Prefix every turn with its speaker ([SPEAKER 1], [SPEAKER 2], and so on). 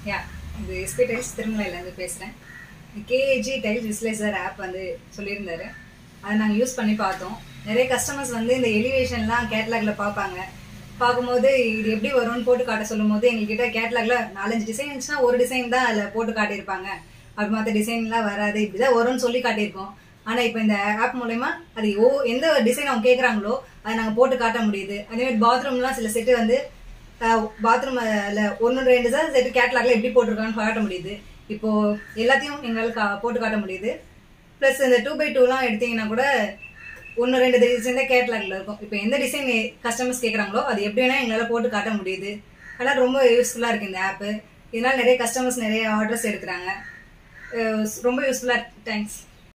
[SPEAKER 1] யா இது SP tiles திருமலையிலேருந்து பேசுகிறேன் KAG tiles விஸ்லேசர் app வந்து சொல்லியிருந்தாரு அதை நாங்கள் யூஸ் பண்ணி பார்த்தோம் நிறைய கஸ்டமர்ஸ் வந்து இந்த எலிவேஷன்லாம் கேட்லாகில் பார்ப்பாங்க பார்க்கும்போது இது எப்படி வரும்னு போட்டு காட்ட சொல்லும்போது எங்ககிட்ட கேட்லாகில் நாலஞ்சு டிசைன் இருந்துச்சுன்னா ஒரு டிசைன் தான் அதில் போட்டு காட்டியிருப்பாங்க அப்படி மற்ற டிசைன்லாம் வராது இப்படி தான் வரும்னு சொல்லி காட்டியிருக்கோம் ஆனால் இப்போ இந்த ஆப் மூலயமா அது ஓ எந்த டிசைன் அவங்க கேட்குறாங்களோ அதை நாங்கள் போட்டு காட்ட முடியுது அதேமாதிரி பாத்ரூம்லாம் சில செட்டு வந்து பாத்ரூம்ல ஒன்று ரெண்டு தான் செட்டு கேட்லாக்ல எப்படி போட்டிருக்கான்னு காட்ட முடியுது இப்போ எல்லாத்தையும் எங்களால் கா போட்டு காட்ட முடியுது ப்ளஸ் இந்த டூ பை டூலாம் எடுத்தீங்கன்னா கூட ஒன்று ரெண்டு டிசைன் தான் கேட்லாக்ல இருக்கும் இப்போ எந்த டிசைன் கஸ்டமர்ஸ் கேட்குறாங்களோ அது எப்படி வேணால் எங்களால் போட்டு காட்ட முடியுது அதனால் ரொம்ப யூஸ்ஃபுல்லாக இருக்குது இந்த ஆப்பு இதனால் நிறைய கஸ்டமர்ஸ் நிறைய ஆர்டர்ஸ் எடுக்கிறாங்க அஹ் ரொம்ப யூஸ்ஃபுல்லாக தேங்க்ஸ்